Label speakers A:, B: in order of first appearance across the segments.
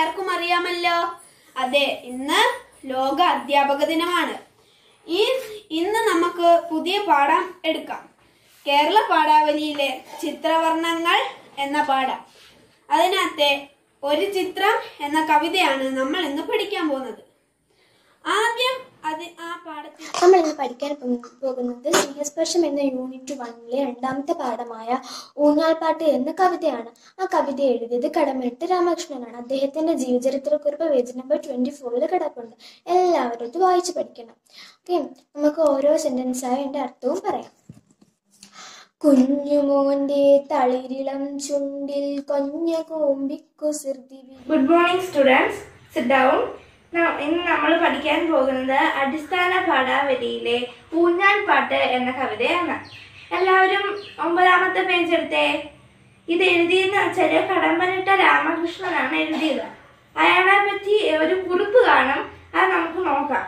A: എല്ലാവർക്കും അറിയാമല്ലോ അതെ ഇന്ന് ലോക അധ്യാപക ദിനമാണ് ഈ ഇന്ന് നമുക്ക് പുതിയ പാഠം എടുക്കാം കേരള പാഠാവലിയിലെ ചിത്രവർണ്ണങ്ങൾ എന്ന പാഠം അതിനകത്തെ ഒരു ചിത്രം എന്ന കവിതയാണ് നമ്മൾ ഇന്ന് പഠിക്കാൻ പോകുന്നത് ആദ്യം അത് ആ പാഠത്തിൽ
B: നമ്മൾ ഇന്ന് പഠിക്കാൻ പോ- പോകുന്നത് സ്നേഹസ്പർശം എന്ന യൂണിറ്റ് വണ്ണിലെ രണ്ടാമത്തെ പാഠമായ ഊഞ്ഞാൽപ്പാട്ട് എന്ന കവിതയാണ് ആ കവിത എഴുതിയത് കടമെട്ട് രാമകൃഷ്ണനാണ് അദ്ദേഹത്തിന്റെ ജീവചരിത്രക്കുറിപ്പ് പേജ് നമ്പർ ട്വന്റി ഫോറിൽ കിടപ്പുണ്ട് എല്ലാവരും ഇത് വായിച്ചു പഠിക്കണം ഓക്കെ നമുക്ക് ഓരോ സെന്റൻസായി എൻ്റെ അർത്ഥവും പറയാം കുഞ്ഞുമോന്റെ തളിരിളം ചുണ്ടിൽ കൊഞ്ഞ കൂമ്പിക്കുസൃതി
C: good morning students sit down ഇന്ന് നമ്മൾ പഠിക്കാൻ പോകുന്നത് അടിസ്ഥാന പാഠാവലിയിലെ ഊഞ്ഞാൽ പാട്ട് എന്ന കവിതയാണ് എല്ലാവരും ഒമ്പതാമത്തെ പേജ് എടുത്തേ ഇത് എഴുതിയെന്ന് വെച്ചാൽ കടമ്പനിട്ട രാമകൃഷ്ണനാണ് എഴുതിയത് അയാളെ പറ്റി ഒരു കുറിപ്പ് കാണും അത് നമുക്ക് നോക്കാം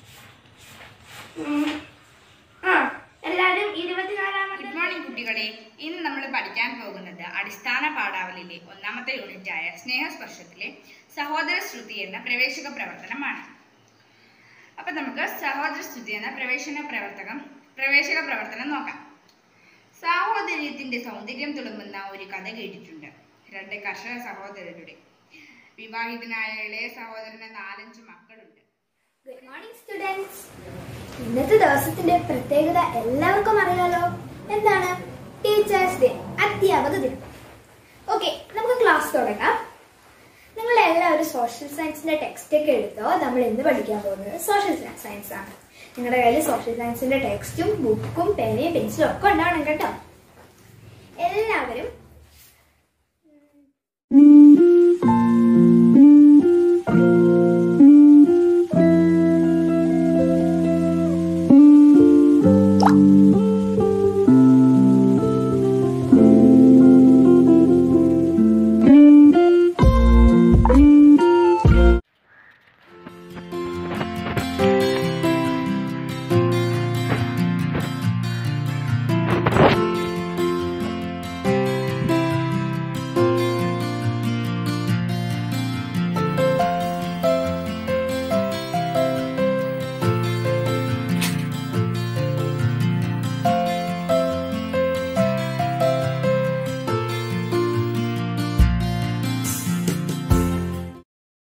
C: ഉം. ആ എല്ലാവരും ഇരുപത്തിനാലാമത്തെ
D: ഗുഡ് മോർണിംഗ് കുട്ടികളെ ഇന്ന് നമ്മൾ പഠിക്കാൻ പോകുന്നത് അടിസ്ഥാന പാഠാവലിയിലെ ഒന്നാമത്തെ യൂണിറ്റായ സ്നേഹസ്പർശത്തിലെ സഹോദര ശ്രുതി എന്ന പ്രവേശക പ്രവർത്തനമാണ് അപ്പൊ നമുക്ക് സഹോദര ശ്രുതി എന്ന പ്രവേശന പ്രവർത്തകം പ്രവേശക പ്രവർത്തനം നോക്കാം സാഹോദര്യത്തിന്റെ സൗന്ദര്യം തുളുമ്പുന്ന ഒരു കഥ കേട്ടിട്ടുണ്ട് രണ്ട് കർഷക സഹോദരരുടെ വിവാഹിതനായ ഇളയ സഹോദരന് നാലഞ്ച് മക്കളുണ്ട്
B: ഗുഡ് മോർണിംഗ് സ്റ്റുഡൻസ് ഇന്നത്തെ ദിവസത്തിന്റെ പ്രത്യേകത എല്ലാവർക്കും അറിയാലോ എന്താണ് ടീച്ചേഴ്സ് ഡേ അധ്യാപക ദിനം ഓക്കെ നമുക്ക് ക്ലാസ് തുടങ്ങാം നിങ്ങൾ എല്ലാവരും സോഷ്യൽ സയൻസിന്റെ ടെക്സ്റ്റ് ഒക്കെ എടുത്തോ നമ്മൾ ഇന്ന് പഠിക്കാൻ പോകുന്നത് സോഷ്യൽ സയൻസ് ആണ് നിങ്ങളുടെ കയ്യിൽ സോഷ്യൽ സയൻസിന്റെ ടെക്സ്റ്റും ബുക്കും പേനയും പെൻസിലും ഒക്കെ ഉണ്ടാവണം കേട്ടോ